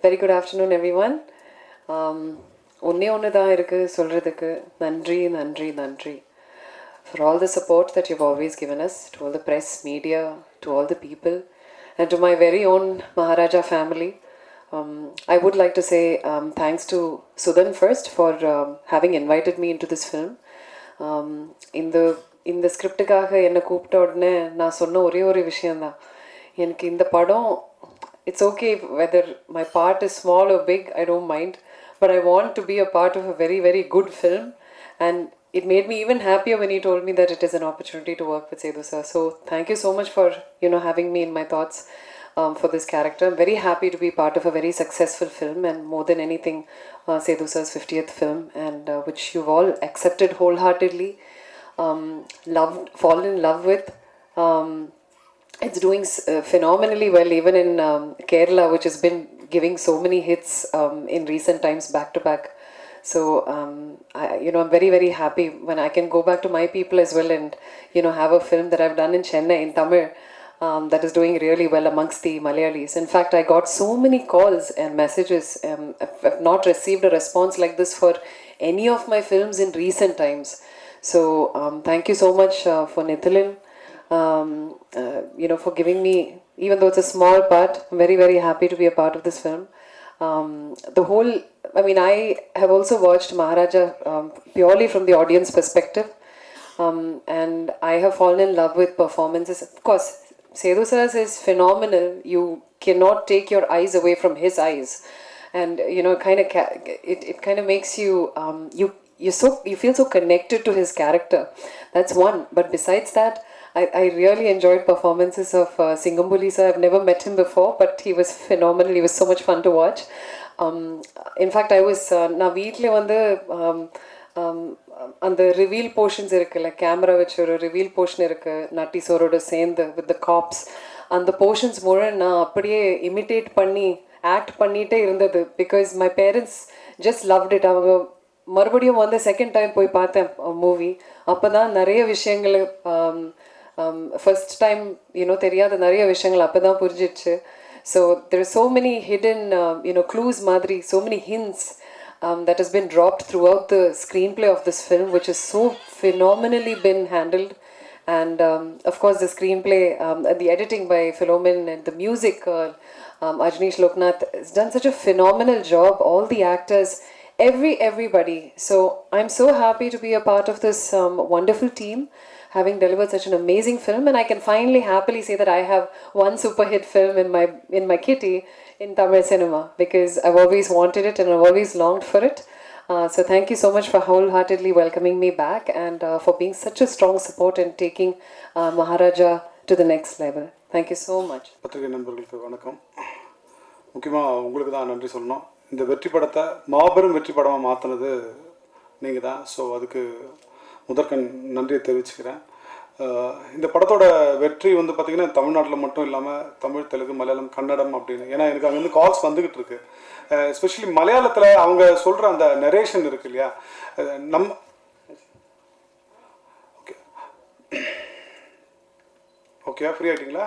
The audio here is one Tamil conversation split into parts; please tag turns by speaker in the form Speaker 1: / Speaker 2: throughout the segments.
Speaker 1: Very good afternoon every one ஒன்றே ஒன்று தான் இருக்குது சொல்கிறதுக்கு நன்றி நன்றி நன்றி for all the support that you've always given us, to all the press, media, to all the people, and to my very own Maharaja family. Um, I would like to say um, thanks to Sudan first for um, having invited me into this film. Um, இந்த இந்த ஸ்கிரிப்டுக்காக என்னை கூப்பிட்ட உடனே நான் சொன்ன ஒரே ஒரு விஷயந்தான் எனக்கு இந்த படம் it's okay whether my part is small or big I don't mind but I want to be a part of a very very good film and it made me even happier when he told me that it is an opportunity to work with Sedu sir. So thank you so much for you know having me in my thoughts um, for this character. I'm very happy to be part of a very successful film and more than anything, uh, Sedu sir's 50th film and uh, which you've all accepted wholeheartedly, um, loved, fallen in love with. Um, it's doing uh, phenomenally well even in um, Kerala, which has been giving so many hits um, in recent times back to back. So um, I, you know, I'm very very happy when I can go back to my people as well and you know have a film that I've done in Chennai in Tamil. Um, that is doing really well amongst the Malayalis. In fact, I got so many calls and messages. Um, I've, I've not received a response like this for any of my films in recent times. So um, thank you so much uh, for Nithalin um, uh, you know, for giving me, even though it's a small part, I'm very, very happy to be a part of this film. Um, the whole, I mean, I have also watched Maharaja um, purely from the audience perspective, um, and I have fallen in love with performances. Of course, Sedu Sirs is phenomenal. You cannot take your eyes away from his eyes, and you know, kind of, ca- it, it kind of makes you, um, you, you so you feel so connected to his character. That's one. But besides that, I, I really enjoyed performances of uh, Singambuli sir. I've never met him before, but he was phenomenal. He was so much fun to watch. Um, in fact, I was நான் வீட்டில் வந்து um, um, அந்த ரிவீல் போர்ஷன்ஸ் இருக்குல்ல கேமரா வச்சு ஒரு ரிவீல் போர்ஷன் இருக்கு நட்டி சோரோட சேர்ந்து வித் த காப்ஸ் அந்த போர்ஷன்ஸ் முழு நான் அப்படியே இமிட்டேட் பண்ணி ஆக்ட் பண்ணிகிட்டே இருந்தது because my parents just loved it அவங்க மறுபடியும் வந்து செகண்ட் டைம் போய் பார்த்தேன் மூவி அப்போ தான் நிறைய விஷயங்கள் ஃபர்ஸ்ட் டைம் யூனோ தெரியாத நிறைய விஷயங்கள் அப்போ தான் புரிஞ்சிடுச்சு so there so many hidden uh, you know clues மாதிரி so many hints um, that has been dropped throughout the screenplay of this film which is so phenomenally been handled and um, of course the screenplay um, and the editing by Philomen and the music uh, um, Ajnish Loknath has done such a phenomenal job all the actors every everybody so i'm so happy to be a part of this um, wonderful team having delivered such an amazing film and i can finally happily say that i have one super hit film in my in my kitty in tamil cinema because i've always wanted it and i've always longed for it uh, so thank you so much for wholeheartedly welcoming me back and uh, for being such a strong support and taking uh, maharaja to the next level thank you so much
Speaker 2: பத்திரிகை நண்பர்களுக்கு வணக்கம் முக்கியமாக உங்களுக்கு தான் நன்றி சொல்லணும் இந்த வெற்றி படத்தை மாபெரும் வெற்றி படமாக மாற்றினது நீங்கள் தான் ஸோ அதுக்கு முதற்கண் நன்றியை தெரிவிச்சுக்கிறேன் அஹ் இந்த படத்தோட வெற்றி வந்து பார்த்திங்கன்னா தமிழ்நாட்டில் மட்டும் இல்லாமல் தமிழ் தெலுங்கு மலையாளம் கன்னடம் அப்படின்னு ஏன்னா எனக்கு அங்கேருந்து கால்ஸ் வந்துக்கிட்டு இருக்கு எஸ்பெஷலி மலையாளத்தில் அவங்க சொல்கிற அந்த நரேஷன் இருக்கு இல்லையா அஹ் நம்ம ஓகே ஓகே ஃப்ரீ ஆகிட்டிங்களா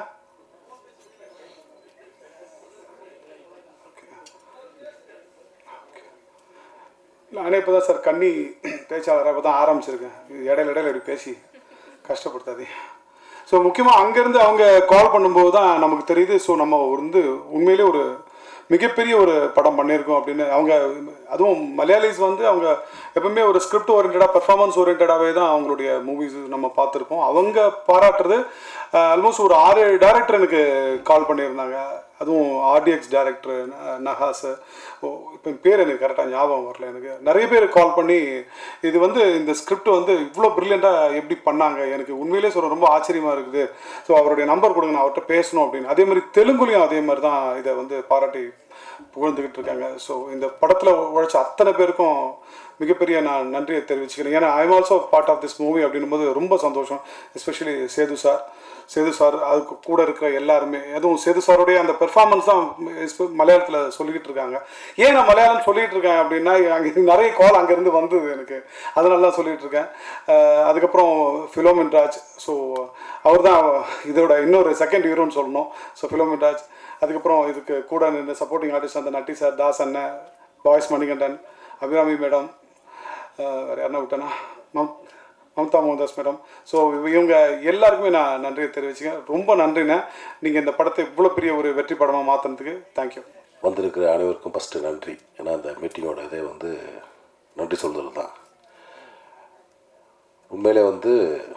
Speaker 2: இல்லை நானே இப்போ தான் சார் கண்ணி பேச்சாளராக இப்போ தான் ஆரம்பிச்சிருக்கேன் இது இடையில இடையில இப்படி பேசி கஷ்டப்படுத்தாதே ஸோ முக்கியமாக அங்கேருந்து அவங்க கால் பண்ணும்போது தான் நமக்கு தெரியுது ஸோ நம்ம வந்து உண்மையிலே ஒரு மிகப்பெரிய ஒரு படம் பண்ணியிருக்கோம் அப்படின்னு அவங்க அதுவும் மலையாளிஸ் வந்து அவங்க எப்பவுமே ஒரு ஸ்கிரிப்ட் ஓரியன்டாக பெர்ஃபார்மன்ஸ் ஓரியன்டாகவே தான் அவங்களுடைய மூவிஸ் நம்ம பார்த்துருப்போம் அவங்க பாராட்டுறது ஆல்மோஸ்ட் ஒரு ஆறு டேரக்டர் எனக்கு கால் பண்ணியிருந்தாங்க அதுவும் ஆர்டிஎக்ஸ் டேரக்டர் நஹாஸ் ஓ இப்போ பேர் எனக்கு கரெக்டாக ஞாபகம் வரல எனக்கு நிறைய பேர் கால் பண்ணி இது வந்து இந்த ஸ்கிரிப்ட் வந்து இவ்வளோ ப்ரில்லியண்ட்டாக எப்படி பண்ணாங்க எனக்கு உண்மையிலே சொல்ல ரொம்ப ஆச்சரியமாக இருக்குது ஸோ அவருடைய நம்பர் கொடுங்க நான் அவர்கிட்ட பேசணும் அப்படின்னு அதே மாதிரி தெலுங்குலையும் அதே மாதிரி தான் இதை வந்து பாராட்டி புகழ்ந்துக்கிட்டு இருக்காங்க ஸோ இந்த படத்தில் உழைச்ச அத்தனை பேருக்கும் மிகப்பெரிய நான் நன்றியை தெரிவிச்சுக்கிறேன் ஏன்னா I'm also part of this movie அப்படின்னும் போது ரொம்ப சந்தோஷம் especially Sethu sir Sethu sir அதுக்கு கூட இருக்கிற எல்லாருமே அதுவும் சேது சாருடைய அந்த பெர்ஃபார்மன்ஸ் தான் மலையாளத்தில் சொல்லிக்கிட்டு இருக்காங்க ஏன் நான் மலையாளம் சொல்லிகிட்டு இருக்கேன் அப்படின்னா அங்கே நிறைய கால் அங்கேருந்து வந்தது எனக்கு அதனால தான் சொல்லிகிட்டு இருக்கேன் அஹ் அதுக்கப்புறம் ஃபிலோமின் ராஜ் ஸோ அவர் தான் இதோட இன்னொரு செகண்ட் ஹீரோன்னு சொல்லணும் ஸோ ஃபிலோமின் ராஜ் அதுக்கப்புறம் இதுக்கு கூட நின்று சப்போர்ட்டிங் ஆர்டிஸ்ட் அந்த நட்டி சார் தாஸ் அண்ணன் பாய்ஸ் மணிகண்டன் அபிராமி மேடம் வேறு யாருன்னா விட்டேனா மம் மம்தா மோகன்தாஸ் மேடம் ஸோ இவங்க எல்லாருக்குமே நான் நன்றியை தெரிவிச்சுக்கேன் ரொம்ப நன்றிண்ணே நீங்கள் இந்த படத்தை இவ்வளோ பெரிய ஒரு வெற்றி படமாக மாற்றினதுக்கு தேங்க்யூ
Speaker 3: வந்திருக்கிற அனைவருக்கும் ஃபஸ்ட்டு நன்றி ஏன்னா அந்த மீட்டிங்கோட இதே வந்து நன்றி சொல்கிறது தான் உண்மையிலே வந்து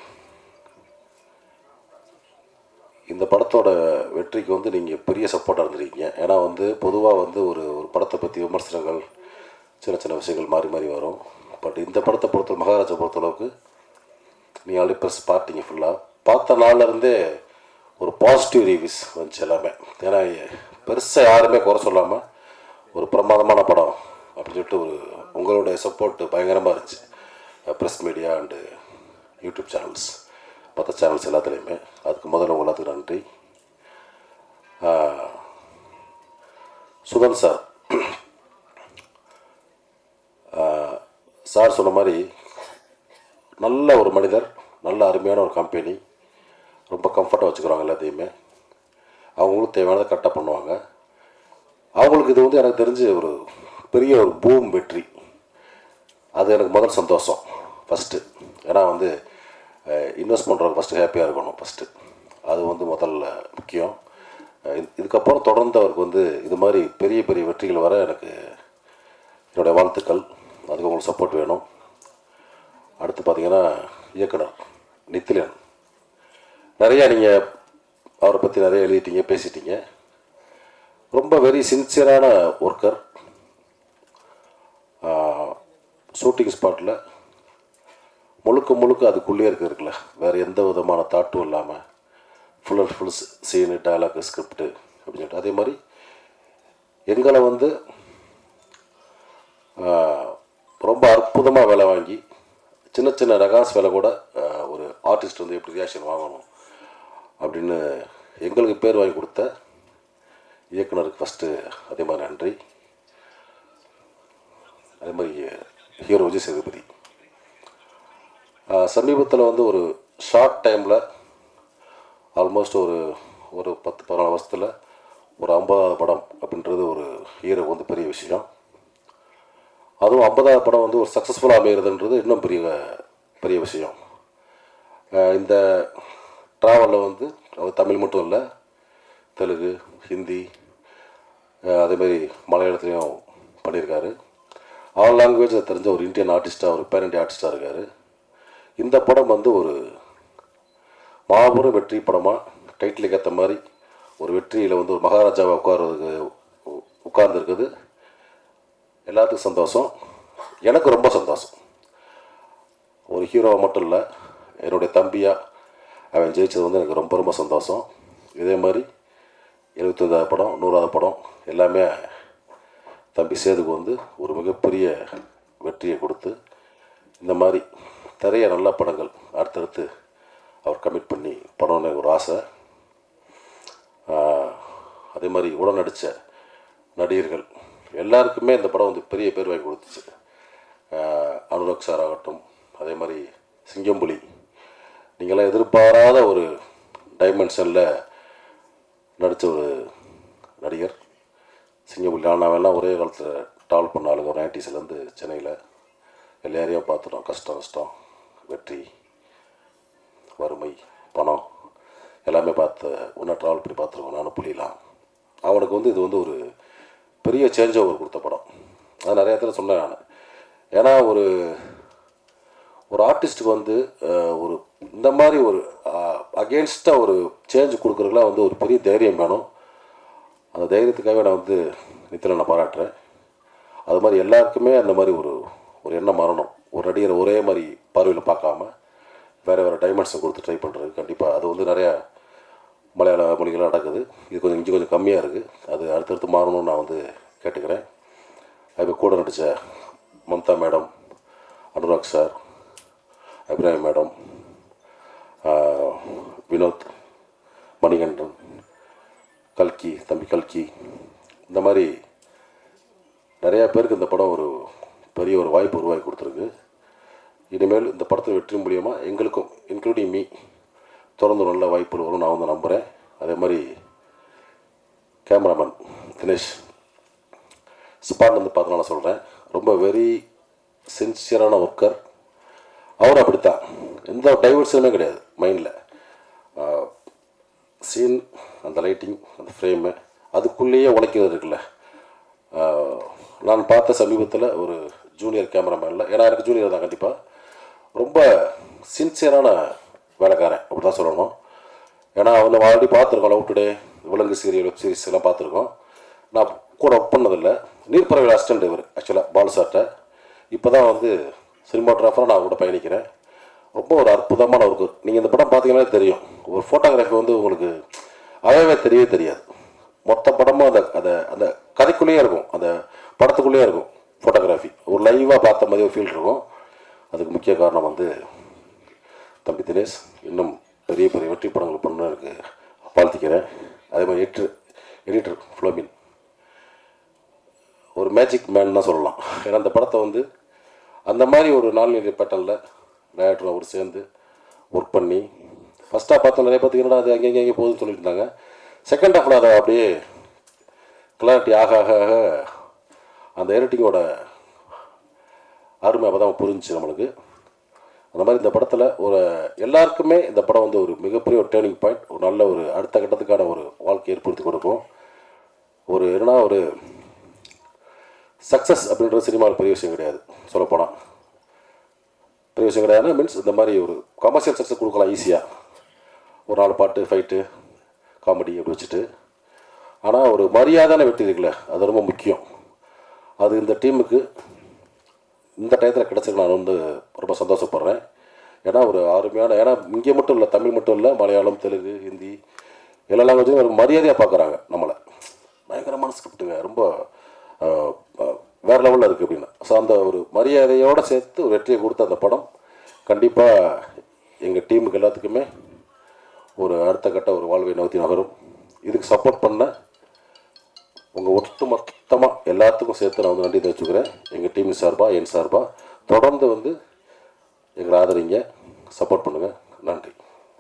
Speaker 3: இந்த படத்தோட வெற்றிக்கு வந்து நீங்கள் பெரிய சப்போர்ட்டாக இருந்திருக்கீங்க ஏன்னா வந்து பொதுவாக வந்து ஒரு ஒரு படத்தை பற்றி விமர்சனங்கள் சின்ன சின்ன விஷயங்கள் மாறி மாறி வரும் பட் இந்த படத்தை பொறுத்த மகாராஜா பொறுத்தளவுக்கு நீங்கள் ஆல்ரெடி ப்ரெஸ் பார்த்தீங்க ஃபுல்லாக பார்த்த நாள்ல இருந்தே ஒரு பாசிட்டிவ் ரிவ்யூஸ் வந்துச்சு எல்லாமே ஏன்னா பெருசாக யாருமே குறை சொல்லாமல் ஒரு பிரமாதமான படம் அப்படின்னு சொல்லிட்டு ஒரு உங்களுடைய சப்போர்ட் பயங்கரமாக இருந்துச்சு press media and YouTube channels மற்ற சேனல்ஸ் எல்லாத்துலேயுமே அதுக்கு முதல்ல உங்க எல்லாத்துக்கும் நன்றி ஆஹ், சுதன் சார் ஆஹ், சார் சொன்ன மாதிரி நல்ல ஒரு மனிதர் நல்ல அருமையான ஒரு கம்பெனி ரொம்ப கம்ஃபர்ட்டாக வச்சுக்கிறாங்க எல்லாத்தையுமே அவங்களும் தேவையானதை கரெக்டாக பண்ணுவாங்க அவங்களுக்கு இது வந்து எனக்கு தெரிஞ்சு ஒரு பெரிய ஒரு பூம் வெற்றி அது எனக்கு முதல் சந்தோஷம் ஃபஸ்ட்டு ஏன்னா வந்து இன்வெஸ்ட் பண்ணுறவங்க ஃபஸ்ட்டு ஹாப்பியாக இருக்கணும் ஃபஸ்ட்டு அது வந்து முதல்ல முக்கியம் அஹ் இது- இதுக்கப்புறம் தொடர்ந்து அவருக்கு வந்து இது மாதிரி பெரிய பெரிய வெற்றிகள் வர எனக்கு என்னுடைய வாழ்த்துக்கள் அதுக்கு உங்களுக்கு சப்போர்ட் வேணும் அடுத்து பார்த்தீங்கன்னா இயக்குனர் நித்திலன் நிறையா நீங்கள் அவரை பற்றி நிறைய எழுதிட்டீங்க பேசிட்டீங்க ரொம்ப வெரி சின்சியரான ஒர்க்கர் ஷூட்டிங் ஸ்பாட்டில் முழுக்க முழுக்க அதுக்குள்ளேயே இருக்குல்ல வேறு எந்த விதமான தாட்டும் இல்லாமல் full and full scene dialogue script அப்படின்னு சொல்லிட்டு அதே மாதிரி எங்களை வந்து ஆஹ், ரொம்ப அற்புதமாக வேலை வாங்கி சின்ன சின்ன நகாஸ் வேலை கூட ஆஹ், ஒரு ஆர்டிஸ்ட் வந்து எப்படி ரியாக்ஷன் வாங்கணும் அப்படின்னு எங்களுக்கு பேர் வாங்கி கொடுத்த இயக்குனருக்கு ஃபஸ்ட்டு அதே மாதிரி நன்றி அதே மாதிரி ஹீரோ விஜய் சேதுபதி சமீபத்தில் வந்து ஒரு ஷார்ட் டைமில் ஆல்மோஸ்ட் ஒரு ஒரு பத்து பதினாலு வருஷத்தில் ஒரு ஐம்பதாவது படம் அப்படின்றது ஒரு ஹீரோ வந்து பெரிய விஷயம் அதுவும் ஐம்பதாவது படம் வந்து ஒரு சக்ஸஸ்ஃபுல்லாக அமைகிறதுன்றது இன்னும் பெரிய பெரிய விஷயம் அஹ் இந்த ட்ராவலில் வந்து அவர் தமிழ் மட்டும் இல்லை தெலுங்கு ஹிந்தி அஹ் அதே மாதிரி மலையாளத்துலேயும் பண்ணியிருக்காரு ஆல் லாங்குவேஜில் தெரிஞ்ச ஒரு இந்தியன் ஆர்டிஸ்ட்டாக ஒரு பேரண்டி ஆர்டிஸ்ட்டாக இருக்கார் இந்த படம் வந்து ஒரு மாபெரும் வெற்றி படமாக டைட்டிலுக்கு ஏற்ற மாதிரி ஒரு வெற்றியில் வந்து ஒரு மகாராஜாவை உட்கார்றதுக்கு உட்கார்ந்துருக்குது எல்லாத்துக்கும் சந்தோஷம் எனக்கு ரொம்ப சந்தோஷம் ஒரு ஹீரோவை மட்டும் இல்லை என்னுடைய தம்பியாக அவன் ஜெயிச்சது வந்து எனக்கு ரொம்ப ரொம்ப சந்தோஷம் இதே மாதிரி எழுபத்தஞ்சாவது படம் நூறாவது படம் எல்லாமே தம்பி சேதுக்கு வந்து ஒரு மிகப்பெரிய வெற்றியை கொடுத்து இந்த மாதிரி நிறைய நல்ல படங்கள் அடுத்தடுத்து அவர் கமிட் பண்ணி படம்னு எனக்கு ஒரு ஆசை ஆஹ், அதே மாதிரி உடன் நடித்த நடிகர்கள் எல்லாருக்குமே இந்த படம் வந்து பெரிய பேர் வாங்கி கொடுத்துச்சு ஆஹ், அனுராக் சார் ஆகட்டும் அதே மாதிரி சிங்கம்புலி நீங்களாம் எதிர்பாராத ஒரு டைமென்ஷனில் நடித்த ஒரு நடிகர் சிங்கம்புலி நானாவெல்லாம் ஒரே காலத்தில் ட்ராவல் பண்ண ஆளுங்க ஒரு நைன்டிஸ்லேருந்து சென்னையில் எல்லாரையும் பார்த்துட்டோம் கஷ்டம் கஷ்டம் வெற்றி வறுமை பணம் எல்லாமே பார்த்து ஒன்றா ட்ராவல் பண்ணி பார்த்துருக்கோம் நானும் புலியலாம் அவனுக்கு வந்து இது வந்து ஒரு பெரிய சேஞ்ச் ஓவர் கொடுத்த படம் அது நிறைய இடத்துல சொன்னேன் நான் ஏன்னா ஒரு ஒரு ஆர்டிஸ்ட்டுக்கு வந்து அஹ், ஒரு இந்த மாதிரி ஒரு அகேன்ஸ்டாக ஒரு சேஞ்ச் கொடுக்குறதுலாம் வந்து ஒரு பெரிய தைரியம் வேணும் அந்த தைரியத்துக்காகவே நான் வந்து நித்தில நான் பாராட்டுறேன் அது மாதிரி எல்லாருக்குமே அந்த மாதிரி ஒரு ஒரு எண்ணம் வரணும் ஒரு நடிகரை ஒரே மாதிரி பார்வையில் பார்க்காம வேறு வேறு டைமென்ஷன் கொடுத்து ட்ரை பண்ணுறது கண்டிப்பாக அது வந்து நிறையா மலையாள மொழிகள்லாம் நடக்குது இது கொஞ்சம் இங்கே கொஞ்சம் கம்மியாக இருக்குது அது அடுத்தடுத்து மாறணும்னு நான் வந்து கேட்டுக்கிறேன் அது கூட நடித்த Mamta madam Anurag sir Abirami madam ஆஹ், வினோத் மணிகண்டன் கல்கி தம்பி கல்கி இந்த மாதிரி நிறையா பேருக்கு இந்த படம் ஒரு பெரிய ஒரு வாய்ப்பு உருவாக்கி கொடுத்துருக்கு இனிமேல் இந்த படத்தை வெற்றி மூலியமாக எங்களுக்கும் இன்க்ளூடிங் மீ தொடர்ந்து நல்ல வாய்ப்புகள் வரும் நான் வந்து நம்புகிறேன் அதே மாதிரி கேமராமேன் தினேஷ் ஸ்பாட்லேருந்து பார்த்தனால சொல்கிறேன் ரொம்ப வெரி சின்சியரான ஒர்க்கர் அவரும் அப்படித்தான் எந்த டைவர்ஷனுமே கிடையாது மைண்டில் சீன் அந்த லைட்டிங் அந்த ஃப்ரேமு அதுக்குள்ளேயே உழைக்கிறது இருக்குல்ல ஆஹ், நான் பார்த்த சமீபத்தில் ஒரு ஜூனியர் கேமராமேனில் ஏன்னா எனக்கு ஜூனியர் தான் கண்டிப்பாக ரொம்ப சின்சியரான வேலைக்காரன் அப்படி தான் சொல்லணும் ஏன்னா அவனை ஆல்ரெடி பார்த்துருக்கோம் love today Vilangu serial web series எல்லாம் பார்த்துருக்கோம் நான் கூட ஒர்க் பண்ணதில்லை நீர்ப்பறவை அசிஸ்டண்ட் இவர் ஆக்சுவலாக பாலு சார்ட்ட இப்போ தான் வந்து சினிமாட்ராஃபராக நான் கூட பயணிக்கிறேன் ரொம்ப ஒரு அற்புதமான ஒர்க்கு நீங்கள் இந்த படம் பார்த்தீங்கன்னாலே தெரியும் ஒரு ஃபோட்டோகிராஃபி வந்து உங்களுக்கு அறவே தெரியவே தெரியாது மொத்த படமும் அந்த அந்த அந்த கதைக்குள்ளேயே இருக்கும் அந்த படத்துக்குள்ளேயே இருக்கும் ஃபோட்டோகிராஃபி ஒரு லைவாக பார்த்த மாதிரி ஒரு ஃபீல் இருக்கும் அதுக்கு முக்கிய காரணம் வந்து தம்பி தினேஷ் இன்னும் பெரிய பெரிய வெற்றி படங்கள் பண்ணருக்கு வாழ்த்திக்கிறேன் அதே மாதிரி எடிட்டர் எடிட்டர் ஃப்ளோமின் ஒரு மேஜிக் மேன் தான் சொல்லலாம் ஏன்னா அந்த படத்தை வந்து அந்த மாதிரி ஒரு நான்லீனியர் பேட்டர்னில் டேரக்டர் அவர் சேர்ந்து ஒர்க் பண்ணி ஃபஸ்ட் ஹாஃப் பார்த்தோம் நிறைய பார்த்தீங்கன்னா அது அங்கே இங்கே போகுதுன்னு சொல்லிட்டு இருந்தாங்க செகண்ட் ஹாஃபில் அதை அப்படியே கிளாரிட்டி ஆக ஆக ஆக அந்த எடிட்டிங்கோட அருமை அப்போ தான் புரிஞ்சுச்சு நம்மளுக்கு அந்த மாதிரி இந்த படத்தில் ஒரு எல்லாருக்குமே இந்த படம் வந்து ஒரு மிகப்பெரிய ஒரு டேர்னிங் பாயிண்ட் ஒரு நல்ல ஒரு அடுத்த கட்டத்துக்கான ஒரு வாழ்க்கை ஏற்படுத்தி கொடுக்கும் ஒரு என்னன்னா ஒரு சக்ஸஸ் அப்படின்றது சினிமாவில் பெரிய விஷயம் கிடையாது சொல்லப்போனால் பெரிய விஷயம் கிடையாதுன்னா மீன்ஸ் இந்த மாதிரி ஒரு கமர்ஷியல் சக்ஸஸ் கொடுக்கலாம் ஈஸியாக ஒரு நாலு பாட்டு ஃபைட்டு காமெடி அப்படி வச்சுட்டு ஆனால் ஒரு மரியாதையான வெற்றி இருக்குல்ல அது ரொம்ப முக்கியம் அது இந்த டீமுக்கு இந்த டயத்தில் கிடச்சதுக்கு நான் வந்து ரொம்ப சந்தோஷப்படுறேன் ஏன்னா ஒரு அருமையான ஏன்னா இங்கே மட்டும் இல்லை தமிழ் மட்டும் இல்லை மலையாளம் தெலுங்கு ஹிந்தி எல்லா லாங்குவேஜும் ஒரு மரியாதையாக பார்க்குறாங்க நம்மளை பயங்கரமான ஸ்கிரிப்ட்டுங்க ரொம்ப ஆஹ், ஆஹ், வேற லெவலில் இருக்குது அப்படின்னு ஸோ அந்த ஒரு மரியாதையோடு சேர்த்து ஒரு வெற்றியை கொடுத்த அந்த படம் கண்டிப்பாக எங்கள் டீமுக்கு எல்லாத்துக்குமே ஒரு அடுத்த கட்ட ஒரு வாழ்வை நோக்கி நகரும் இதுக்கு சப்போர்ட் பண்ண உங்கள் ஒட்டு மொத்தமாக எல்லாத்துக்கும் சேர்த்து நான் வந்து நன்றி தெரிவிச்சுக்கிறேன் எங்கள் டீம் சார்பாக என் சார்பாக தொடர்ந்து வந்து எங்களை ஆதரிங்க சப்போர்ட் பண்ணுங்கள் நன்றி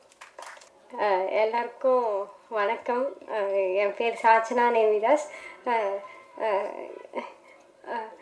Speaker 4: அஹ் எல்லாருக்கும் வணக்கம் அஹ் என் பேர் சாச்சனா நேமிதாஸ் அஹ் அஹ் அஹ்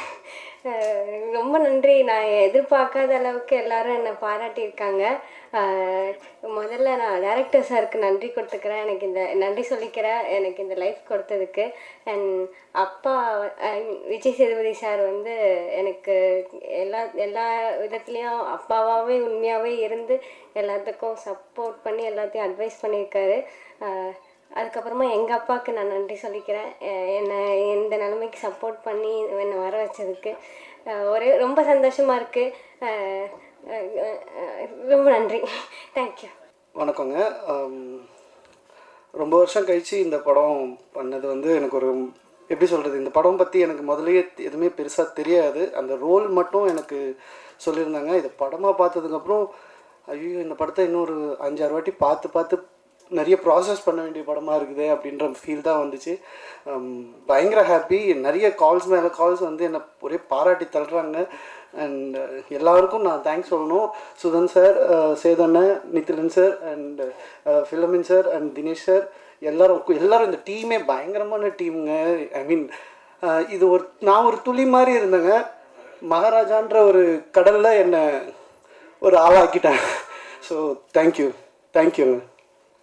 Speaker 4: அஹ் ரொம்ப நன்றி நான் எதிர்பார்க்காத அளவுக்கு எல்லாரும் என்னை பாராட்டியிருக்காங்க அஹ் முதல்ல நான் டேரக்டர் சாருக்கு நன்றி கொடுத்துக்கிறேன் எனக்கு இந்த நன்றி சொல்லிக்கிறேன் எனக்கு இந்த லைஃப் கொடுத்ததுக்கு அண்ட் அப்பா அஹ் விஜய் சேதுபதி சார் வந்து எனக்கு எல்லா எல்லா விதத்துலேயும் அப்பாவாகவே உண்மையாகவே இருந்து எல்லாத்துக்கும் சப்போர்ட் பண்ணி எல்லாத்தையும் அட்வைஸ் பண்ணியிருக்காரு அஹ் அதுக்கப்புறமா எங்கள் அப்பாவுக்கு நான் நன்றி சொல்லிக்கிறேன் அஹ் என்னை இந்த நிலைமைக்கு சப்போர்ட் பண்ணி என்னை வர வச்சதுக்கு அஹ் ஒரே ரொம்ப சந்தோஷமாக இருக்குது ரொம்ப நன்றி தேங்க்யூ
Speaker 5: வணக்கங்க ஆம், ரொம்ப வருஷம் கழித்து இந்த படம் பண்ணது வந்து எனக்கு ஒரு எப்படி சொல்கிறது இந்த படம் பற்றி எனக்கு முதல்லயே எதுவுமே பெருசாக தெரியாது அந்த ரோல் மட்டும் எனக்கு சொல்லியிருந்தாங்க இது படமாக பார்த்ததுக்கப்புறம் ஐயோ இந்த படத்தை இன்னொரு அஞ்சாறு வாட்டி பார்த்து பார்த்து நிறைய ப்ராசஸ் பண்ண வேண்டிய படமாக இருக்குது அப்படின்ற ஃபீல் தான் வந்துச்சு ஆம், பயங்கர ஹாப்பி நிறைய கால்ஸ் மேலே கால்ஸ் வந்து என்னை ஒரே பாராட்டி தள்ளுறாங்க அண்ட் எல்லாருக்கும் நான் தேங்க்ஸ் சொல்லணும் சுதன் சார் சேதண்ணன் Nithilan sir and Philomin sir and Dinesh sir எல்லாரும் எல்லாரும் இந்த டீமே பயங்கரமான டீமுங்க ஐ மீன் இது ஒரு நான் ஒரு துளி மாதிரி இருந்தேங்க மகாராஜான்ற ஒரு கடலில் என்னை ஒரு ஆளாக்கிட்டேன் ஸோ தேங்க்யூ தேங்க்யூங்க